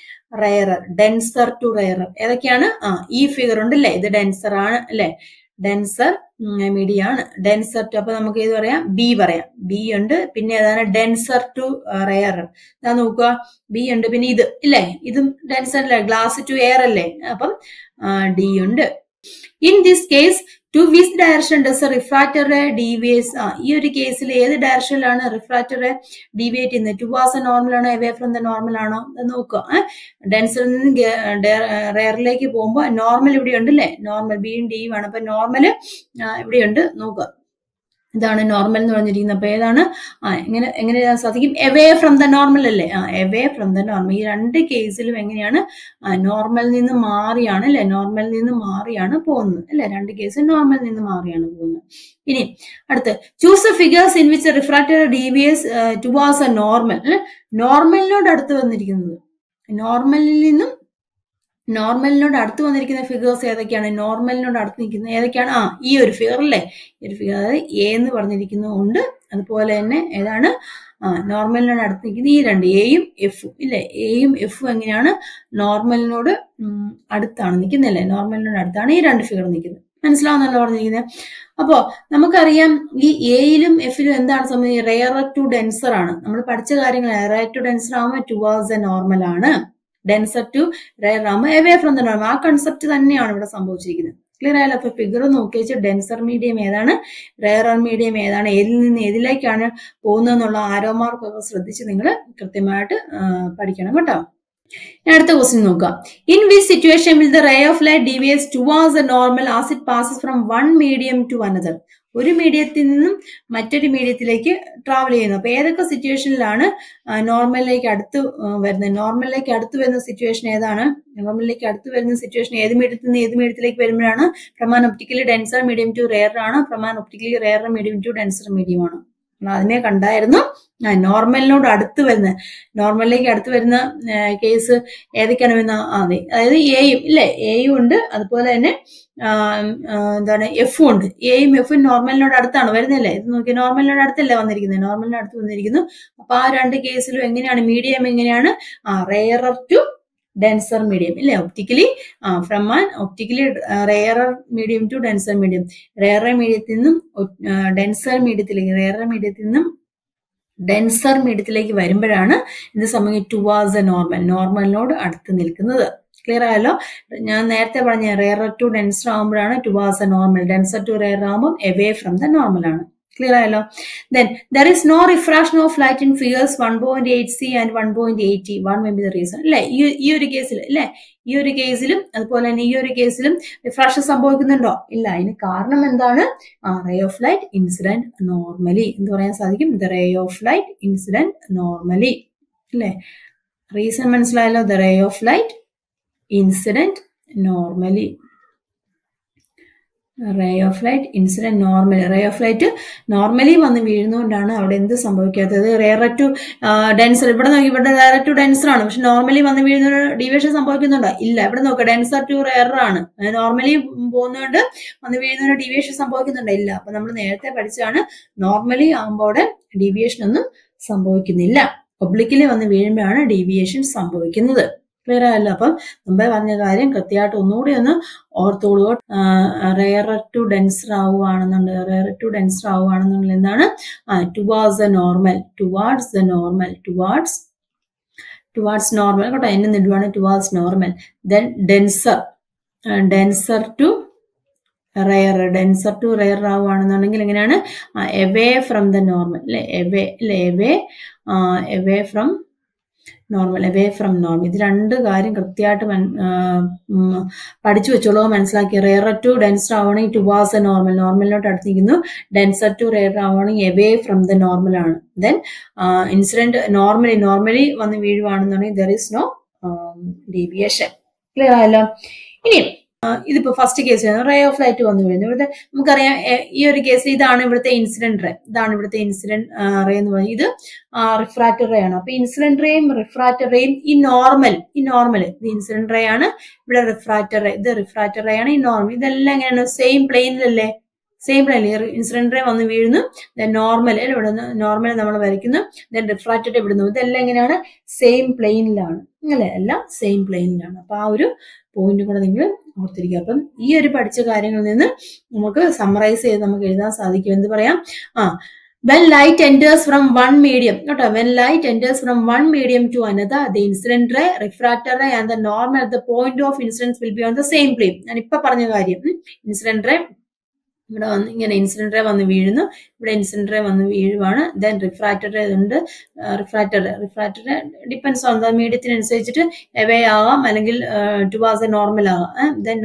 rarer denser to rarer ഏതൊക്കെയാണ് ആ ഈ ഫിഗർ ഉണ്ട് അല്ലേ ഇത് ഡെൻസർ ആണ് അല്ലെ ഡെൻസർ മീഡിയ ആണ് ഡെൻസർ ടു അപ്പൊ നമുക്ക് ഇത് പറയാം ബി പറയാം ബി ഉണ്ട് പിന്നെ ഏതാണ് ഡെൻസർ ടു റെയർ ഇതാ നോക്കുക ബി ഉണ്ട് പിന്നെ ഇത് ഇല്ലേ ഇതും ഡെൻസർ അല്ലേ ഗ്ലാസ് ടു എയർ അല്ലേ അപ്പം ഡി ഉണ്ട് in this case to which direction does refractor deviates ആ ഈ ഒരു കേസിൽ ഏത് ഡയറക്ഷനിലാണ് റിഫ്രാക്ടർ ഡീവിയേറ്റ് ചെയ്യുന്നത് ടു വാസ് നോർമൽ ആണോ എവേ ഫ്രം ദ നോർമൽ ആണോ എന്ന് നോക്കുക ഡെൻസറിൽ നിന്ന് റെയറിലേക്ക് പോകുമ്പോൾ നോർമൽ ഇവിടെ ഉണ്ട് അല്ലേ നോർമൽ ബിയും ഡിയും ആണ് അപ്പൊ നോർമൽ ഇവിടെയുണ്ട് നോക്കുക ഇതാണ് നോർമൽ എന്ന് പറഞ്ഞിരിക്കുന്നത് അപ്പൊ ഏതാണ് ആ എങ്ങനെ എങ്ങനെ എഴുതാൻ സാധിക്കും എവേ ഫ്രം ദ നോർമൽ അല്ലേ ആ എവേ ഫ്രം ദ നോർമൽ ഈ രണ്ട് കേസിലും എങ്ങനെയാണ് നോർമൽ നിന്ന് മാറിയാണ് അല്ലെ നോർമൽ നിന്ന് മാറിയാണ് പോകുന്നത് അല്ലെ രണ്ട് കേസ് നോർമൽ നിന്ന് മാറിയാണ് പോകുന്നത് ഇനി അടുത്ത് choose figures in which refractor deviates towards a normal നോർമലിനോട് അടുത്ത് വന്നിരിക്കുന്നത് നോർമലിൽ നിന്നും നോർമലിനോട് അടുത്ത് വന്നിരിക്കുന്ന ഫിഗേഴ്സ് ഏതൊക്കെയാണ് നോർമലിനോട് അടുത്ത് നിൽക്കുന്നത് ഏതൊക്കെയാണ് ആ ഈ ഒരു ഫിഗർ അല്ലേ ഈ ഒരു ഫിഗർ അതായത് എ എന്ന് പറഞ്ഞിരിക്കുന്നതുകൊണ്ട് അതുപോലെ തന്നെ ഏതാണ് ആ നോർമലിനോട് അടുത്ത് നിൽക്കുന്ന ഈ രണ്ട് എയും എഫും ഇല്ലേ എയും എഫും എങ്ങനെയാണ് നോർമലിനോട് അടുത്താണ് നിൽക്കുന്നില്ലേ നോർമലിനോട് അടുത്താണ് ഈ രണ്ട് ഫിഗർ നിൽക്കുന്നത് മനസ്സിലാവുന്നല്ലോ പറഞ്ഞിരിക്കുന്നത് അപ്പോ നമുക്കറിയാം ഈ എയിലും എഫിലും എന്താണ് സംബന്ധിക്കുന്നത് റെയർ ടു ഡെൻസർ ആണ് നമ്മൾ പഠിച്ച കാര്യങ്ങൾ റെയർ ടു ഡെൻസർ ആകുമ്പോൾ ടുവേഴ്സ് എ നോർമൽ ആണ് ഡെൻസർ ടു റെയർ ആകുമ്പോൾ എവേ ഫ്രം ദ നോർമൽ ആ കൺസെപ്റ്റ് തന്നെയാണ് ഇവിടെ സംഭവിച്ചിരിക്കുന്നത് ക്ലിയർ ആയാലും അപ്പൊ ഫിഗർ നോക്കി വെച്ച് ഡെൻസർ മീഡിയം ഏതാണ് റെയർ മീഡിയം ഏതാണ് ഏതിൽ നിന്ന് ഏതിലേക്കാണ് പോകുന്നതെന്നുള്ള ആരോ മാർക്കൊക്കെ ശ്രദ്ധിച്ച് നിങ്ങൾ കൃത്യമായിട്ട് പഠിക്കണം കേട്ടോ അടുത്ത ക്വസ്റ്റ്യൻ നോക്കാം in which situation will the ray of light deviates towards a normal as it passes from one medium to another ഒരു മീഡിയത്തിൽ നിന്നും മറ്റൊരു മീഡിയത്തിലേക്ക് ട്രാവൽ ചെയ്യുന്നു അപ്പൊ ഏതൊക്കെ സിറ്റുവേഷനിലാണ് നോർമലിലേക്ക് അടുത്ത് വരുന്നത് നോർമലിലേക്ക് അടുത്ത് വരുന്ന സിറ്റുവേഷൻ ഏതാണ് നോർമലിലേക്ക് അടുത്ത് വരുന്ന സിറ്റുവേഷൻ ഏത് മീഡിയത്തിൽ നിന്ന് ഏത് മീഡിയത്തിലേക്ക് വരുമ്പോഴാണ് from an optically denser medium to rare ആണ് from an optically rare medium to denser medium ആണ് അതിനെ കണ്ടായിരുന്നു നോർമലിനോട് അടുത്ത് വരുന്ന നോർമലിലേക്ക് അടുത്ത് വരുന്ന കേസ് ഏതൊക്കെയാണ് വരുന്ന അതെ അതായത് എയും ഇല്ലേ എയും ഉണ്ട് അതുപോലെ തന്നെ എന്താണ് എഫും ഉണ്ട് എയും എഫും നോർമലിനോട് അടുത്താണ് വരുന്നില്ലേ ഇത് നോക്കി നോർമലിനോട് അടുത്തല്ലേ വന്നിരിക്കുന്നത് നോർമലിനോട് അടുത്ത് വന്നിരിക്കുന്നു അപ്പൊ ആ രണ്ട് കേസിലും എങ്ങനെയാണ് മീഡിയം എങ്ങനെയാണ് ആ റെയറർ ടു ഡെൻസർ മീഡിയം ഇല്ലേ optically from an optically rarer medium to denser medium rarer മീഡിയത്തിൽ നിന്നും ഡെൻസർ മീഡിയത്തിലേക്ക് റെയറർ മീഡിയത്തിൽ നിന്നും ഡെൻസർ മീഡിയത്തിലേക്ക് വരുമ്പോഴാണ് ഇത് സംബന്ധിച്ച് ടുവാസ് എ നോർമൽ നോർമലിനോട് അടുത്ത് നിൽക്കുന്നത് ക്ലിയർ ആയല്ലോ ഞാൻ നേരത്തെ പറഞ്ഞ റെയർ ടു ഡെൻസർ ആകുമ്പോഴാണ് towards a normal denser to rare ആകുമ്പോൾ എവേ ഫ്രം ദ നോർമൽ ആണ് ക്ലിയർ ആയല്ലോ then there is no refraction of light in figures one point eight C and one point eighty one may be the reason അല്ലെ ഈ ഒരു കേസിൽ അല്ലെ ഈ ഒരു കേസിലും അതുപോലെ തന്നെ ഈ ഒരു കേസിലും റിഫ്രാക്ഷൻ സംഭവിക്കുന്നുണ്ടോ ഇല്ല അതിന് കാരണം എന്താണ് ആ ray of light incident normally എന്ന് പറയാൻ സാധിക്കും the ray of light incident normally അല്ലെ റീസൺ മനസ്സിലായല്ലോ the ray of light incident normally ray of light incident normally ray of light normally വന്ന് വീഴുന്നതുകൊണ്ടാണ് അവിടെ എന്ത് സംഭവിക്കാത്തത് റേർ ടു ഡെൻസർ ഇവിടെ നോക്കി ഇവിടെ റേർ ടു ഡെൻസർ ആണ് പക്ഷെ നോർമലി വന്ന് വീഴുന്ന ഡീവിയേഷൻ സംഭവിക്കുന്നുണ്ടോ ഇല്ല ഇവിടെ നോക്കുക ഡെൻസർ ടു റേർ ആണ് നോർമലി പോകുന്നതുകൊണ്ട് വന്ന് വീഴുന്ന ഡീവിയേഷൻ സംഭവിക്കുന്നുണ്ടോ ഇല്ല അപ്പൊ നമ്മൾ നേരത്തെ പഠിച്ചാണ് നോർമലി ആകുമ്പോൾ അവിടെ ഡീവിയേഷൻ ഒന്നും സംഭവിക്കുന്നില്ല ഒബ്ലിക്കിൽ വന്ന് വീഴുമ്പോഴാണ് ഡീവിയേഷൻ സംഭവിക്കുന്നത് ക്ലിയർ ആയല്ലോ അപ്പം മുമ്പേ പറഞ്ഞ കാര്യം കൃത്യമായിട്ട് ഒന്നുകൂടി ഒന്ന് ഓർത്തോളൂ റെയർ ടു ഡെൻസർ ആവുകയാണെന്നുണ്ട് റെയർ ടു ഡെൻസർ ആവുകയാണെന്നുണ്ടെങ്കിൽ എന്താണ് towards the normal towards the normal towards towards normal കേട്ടോ എന്നെ നിടുവാണ് towards normal then denser denser to rare denser to rare ആവുകയാണെന്നുണ്ടെങ്കിൽ എങ്ങനെയാണ് എവേ ഫ്രം ദ നോർമൽ അല്ലെ എവേ അല്ലെ away away from normal away from normal ഇത് രണ്ട് കാര്യം കൃത്യമായിട്ട് പഠിച്ചു വെച്ചോളൂ മനസ്സിലാക്കി റെയർ ടു ഡെൻസർ ആവണമെങ്കിൽ ടു വാസ് എ നോർമൽ നോർമലിനോട്ട് അടുത്തിരിക്കുന്നു ഡെൻസർ ടു റെയർ ആവണമെങ്കിൽ എവേ ഫ്രം ദ നോർമൽ ആണ് ദെൻ ഇൻസിഡന്റ് നോർമലി നോർമലി വന്ന് വീഴുവാണെന്നുണ്ടെങ്കിൽ there is no deviation clear ആയല്ലോ ഇനി ഇതിപ്പോ first case ray of light വന്നു വീഴുന്നു ഇവിടുത്തെ നമുക്കറിയാം എ, ഈ ഒരു കേസിൽ ഇതാണ് ഇവിടുത്തെ ഇൻസിഡന്റ് റേ ഇതാണ് ഇവിടുത്തെ ഇൻസിഡന്റ് റേ എന്ന് പറയുന്നത് ഇത് റിഫ്രാക്റ്റർ റേ ആണ് അപ്പൊ ഇൻസിഡന്റ് റേയും റിഫ്രാക്റ്റർ റേയും ഈ നോർമൽ ഈ നോർമൽ ഇത് ഇൻസിഡന്റ് റേ ആണ് ഇവിടെ റിഫ്രാക്റ്റർ റേ ഇത് റിഫ്രാക്റ്റർ റേ ആണ് ഈ നോർമൽ ഇതെല്ലാം എങ്ങനെയാണ് സെയിം പ്ലെയിനിലല്ലേ സെയിം പ്ലെയിനിൽ ഇൻസിഡന്റ് റേ വന്ന് വീഴുന്നു ദെൻ നോർമൽ ഇവിടെ നോർമൽ നമ്മൾ വരയ്ക്കുന്നു ദെൻ റിഫ്രാക്റ്റഡ് ഇവിടുന്നു ഇതെല്ലാം എങ്ങനെയാണ് സെയിം പ്ലെയിനിലാണ് അല്ലേ എല്ലാം സെയിം പ്ലെയിനിലാണ് അപ്പൊ ആ ഒരു പോയിന്റ് കൂടെ നിങ്ങൾ ഓർത്തിരിക്കുക അപ്പം ഈ ഒരു പഠിച്ച കാര്യങ്ങളിൽ നിന്ന് നമുക്ക് സമ്മറൈസ് ചെയ്ത് നമുക്ക് എഴുതാൻ സാധിക്കും എന്ത് പറയാം ആ when light enters from one medium കേട്ടോ when light enters from one medium to another the incident ray refracted ray and the normal the point of incidence will be on the same plane ഞാൻ ഇപ്പൊ പറഞ്ഞ കാര്യം incident ray ഇവിടെ വന്ന് ഇങ്ങനെ incident ray വന്ന് വീഴുന്നു ഇവിടെ ഇൻസിഡന്റ് റേ വന്ന് വീഴുവാണ് ദെൻ റിഫ്രാക്റ്റർ റേ ഉണ്ട് refracted ray refracted ray depends on the മീഡിയത്തിനനുസരിച്ചിട്ട് എവേ ആവാം അല്ലെങ്കിൽ ടുവാസ് എ നോർമൽ ആവാം ദെൻ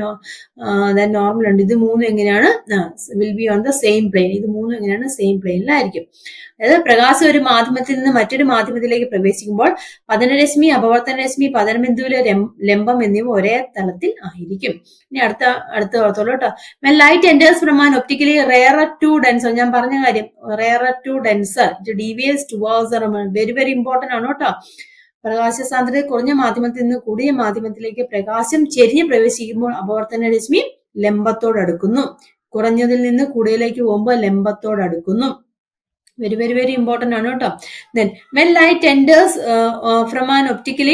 ദെൻ നോർമൽ ഉണ്ട് ഇത് മൂന്നും എങ്ങനെയാണ് will be on the same plane ഇത് മൂന്നും എങ്ങനെയാണ് സെയിം പ്ലെയിനിലായിരിക്കും അതായത് പ്രകാശം ഒരു മാധ്യമത്തിൽ നിന്ന് മറ്റൊരു മാധ്യമത്തിലേക്ക് പ്രവേശിക്കുമ്പോൾ പതനരശ്മി അപവർത്തനരശ്മി പതനബിന്ദുവിലെ രം- ലംബം എന്നിവ ഒരേ തലത്തിൽ ആയിരിക്കും ഇനി അടുത്ത അടുത്ത ഓർത്തോളൂ കേട്ടോ when light enters from an optically rarer to denser ഞാൻ പറഞ്ഞ കാര്യം rarer to denser deviates towards very very important ആണ് കേട്ടോ പ്രകാശ സാന്ദ്രത കുറഞ്ഞ മാധ്യമത്തിൽ നിന്ന് കൂടിയ മാധ്യമത്തിലേക്ക് പ്രകാശം ചെരിഞ്ഞ് പ്രവേശിക്കുമ്പോൾ അപവർത്തന രശ്മി ലംബത്തോടടുക്കുന്നു കുറഞ്ഞതിൽ നിന്ന് കൂടുതലേക്ക് പോകുമ്പോൾ ലംബത്തോടടുക്കുന്നു വെരി വെരി വെരി ഇമ്പോർട്ടന്റ് ആണ് കേട്ടോ then when light enters from an optically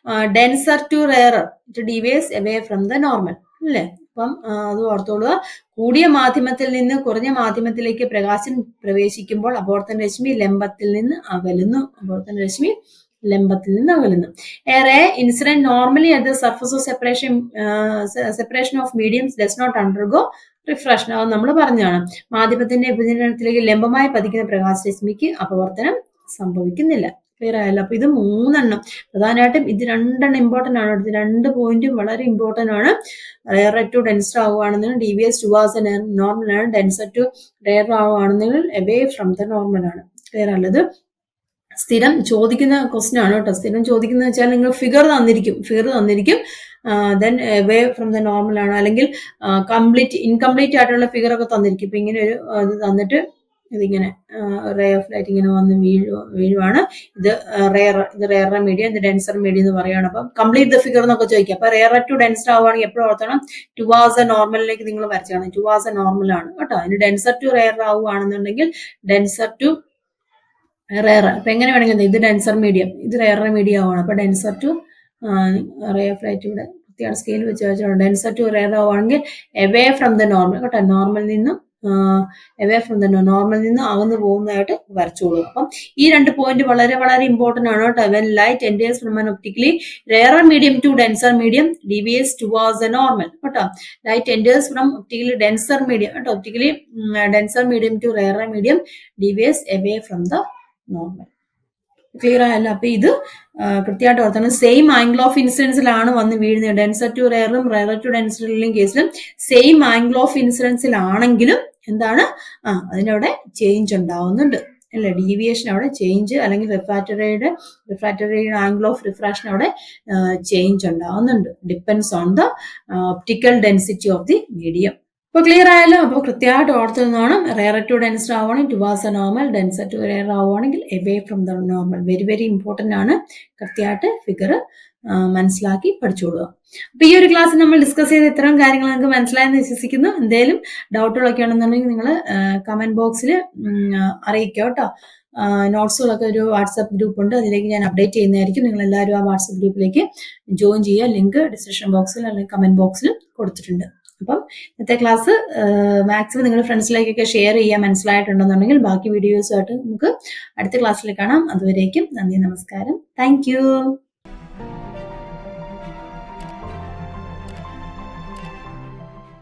denser to rarer to deviates away from the normal അല്ലേ അപ്പം ആ, അത് ഓർത്തോളുക കൂടിയ മാധ്യമത്തിൽ നിന്ന് കുറഞ്ഞ മാധ്യമത്തിലേക്ക് പ്രകാശം പ്രവേശിക്കുമ്പോൾ അപവർത്തന രശ്മി ലംബത്തിൽ നിന്ന് അകലുന്നു അപവർത്തന രശ്മി ലംബത്തിൽ നിന്ന് അകലുന്നു ഏറെ incident normally at the surface of separation separation of mediums does not undergo refraction അത് നമ്മൾ പറഞ്ഞതാണ് മാധ്യമത്തിന്റെ വിഭജനത്തിലേക്ക് ലംബമായി പതിക്കുന്ന പ്രകാശരശ്മിക്ക് അപവർത്തനം സംഭവിക്കുന്നില്ല ക്ലിയർ ആയല്ലോ അപ്പൊ ഇത് മൂന്നെണ്ണം പ്രധാനമായിട്ടും ഇത് രണ്ടെണ്ണം ഇമ്പോർട്ടന്റ് ആണ് ഇത് രണ്ട് പോയിന്റും വളരെ ഇമ്പോർട്ടന്റ് ആണ് റെയർ ടു ഡെൻസർ ആവുകയാണെന്നുണ്ടെങ്കിൽ deviates towards normal ആണ് ഡെൻസർ ടു റെയർ ആവുകയാണെന്നുണ്ടെങ്കിൽ എവേ ഫ്രം ദ നോർമൽ ആണ് ക്ലിയർ അല്ലത് സ്ഥിരം ചോദിക്കുന്ന ക്വസ്റ്റ്യൻ ആണ് കേട്ടോ സ്ഥിരം ചോദിക്കുന്നത് വെച്ചാൽ നിങ്ങൾ ഫിഗർ തന്നിരിക്കും ഫിഗർ തന്നിരിക്കും then away from the normal ആണ് അല്ലെങ്കിൽ കംപ്ലീറ്റ് ഇൻകംപ്ലീറ്റ് ആയിട്ടുള്ള ഫിഗർ ഒക്കെ തന്നിരിക്കും ഇപ്പൊ ഇങ്ങനെ ഒരു ആ, ഇത് തന്നിട്ട് ഇതിങ്ങനെ റേ ഓഫ് ലൈറ്റ് ഇങ്ങനെ വന്ന് വീഴു വീഴുവാണ് ഇത് റെയർ ഇത് റെയർ മീഡിയം ഇത് ഡെൻസർ മീഡിയം എന്ന് പറയുകയാണ് അപ്പം കംപ്ലീറ്റ് ദ ഫിഗർ എന്നൊക്കെ ചോദിക്കുക അപ്പൊ റെയർ ടു ഡെൻസർ ആവുകയാണെങ്കിൽ എപ്പോഴും ഓർത്തണം ടുവാസ് എ നോർമലിലേക്ക് നിങ്ങൾ വരച്ചാണ് ടുവാസ് എ നോർമൽ ആണ് കേട്ടോ അതിന് ഡെൻസർ ടു റെയർ ആവുകയാണെന്നുണ്ടെങ്കിൽ ഡെൻസർ ടു റെയർ അപ്പൊ എങ്ങനെ വേണമെങ്കിൽ ഇത് ഡെൻസർ മീഡിയം ഇത് റെയർ മീഡിയം ആവുകയാണ് അപ്പൊ denser to ray of light ഇവിടെ കൃത്യമാണ് സ്കെയിൽ വെച്ച് വെച്ചാൽ ഡെൻസർ ടു റെയർ ആവുകയാണെങ്കിൽ എവേ ഫ്രം ദ നോർമൽ കേട്ടോ നോർമൽ നിന്നും എവേ ഫ്രം ദ നോർമൽ നിന്ന് അകന്നു പോകുന്നതായിട്ട് വരച്ചോളൂ അപ്പം ഈ രണ്ട് പോയിന്റ് വളരെ വളരെ ഇമ്പോർട്ടന്റ് ആണ് കേട്ടോ when light enters from an optically rare medium to denser medium deviates towards the normal കേട്ടോ light enters from optically denser medium കേട്ടോ optically denser medium to rare medium deviates away from the normal clear ആയല്ലോ അപ്പൊ ഇത് ആ, കൃത്യമായിട്ട് ഓർത്തണം same angle of ഇൻസിഡൻസിലാണ് വന്ന് വീഴുന്നത് ഡെൻസർ ടു റെയറും റെയർ ടു ഡെൻസറിലും കേസിലും സെയിം ആംഗിൾ ഓഫ് ഇൻസിഡൻസിലാണെങ്കിലും എന്താണ് ആ അതിനവിടെ ചേഞ്ച് ഉണ്ടാവുന്നുണ്ട് അല്ലെ ഡീവിയേഷൻ അവിടെ ചേഞ്ച് അല്ലെങ്കിൽ റിഫ്രാക്ടറിയുടെ റിഫ്രാക്ടറിയുടെ ആംഗിൾ ഓഫ് റിഫ്രാക്ഷൻ അവിടെ ചേഞ്ച് ഉണ്ടാവുന്നുണ്ട് depends on the optical density of the medium അപ്പൊ ക്ലിയർ ആയല്ലോ അപ്പോൾ കൃത്യമായിട്ട് ഓർത്ത് നിന്നോണം റെയർ ടു ഡെൻസർ ആവുകയാണെങ്കിൽ towards a normal denser to rare ആവുകയാണെങ്കിൽ away from the normal very very important ആണ് കൃത്യമായിട്ട് ഫിഗർ മനസ്സിലാക്കി പഠിച്ചുകൊള്ളുക അപ്പൊ ഈ ഒരു ക്ലാസ്സിൽ നമ്മൾ ഡിസ്കസ് ചെയ്ത ഇത്തരം കാര്യങ്ങൾ നിങ്ങൾക്ക് മനസ്സിലായെന്ന് വിശ്വസിക്കുന്നു എന്തെങ്കിലും ഡൗട്ടുകളൊക്കെ ഉണ്ടെന്നുണ്ടെങ്കിൽ നിങ്ങൾ കമന്റ് ബോക്സിൽ അറിയിക്കുക കേട്ടോ നോട്ട്സുകളൊക്കെ ഒരു വാട്സാപ്പ് ഗ്രൂപ്പ് ഉണ്ട് അതിലേക്ക് ഞാൻ അപ്ഡേറ്റ് ചെയ്യുന്നതായിരിക്കും നിങ്ങൾ എല്ലാവരും ആ വാട്സാപ്പ് ഗ്രൂപ്പിലേക്ക് ജോയിൻ ചെയ്യുക ലിങ്ക് ഡിസ്ക്രിപ്ഷൻ ബോക്സിൽ അല്ലെങ്കിൽ കമന്റ് ബോക്സിൽ കൊടുത്തിട്ടുണ്ട് അപ്പം ഇന്നത്തെ ക്ലാസ് മാക്സിമം നിങ്ങൾ ഫ്രണ്ട്സിലേക്കൊക്കെ ഷെയർ ചെയ്യാൻ മനസ്സിലായിട്ടുണ്ടെന്നുണ്ടെങ്കിൽ ബാക്കി വീഡിയോസുമായിട്ട് നമുക്ക് അടുത്ത ക്ലാസ്സിൽ കാണാം അതുവരേക്കും നന്ദി നമസ്കാരം താങ്ക്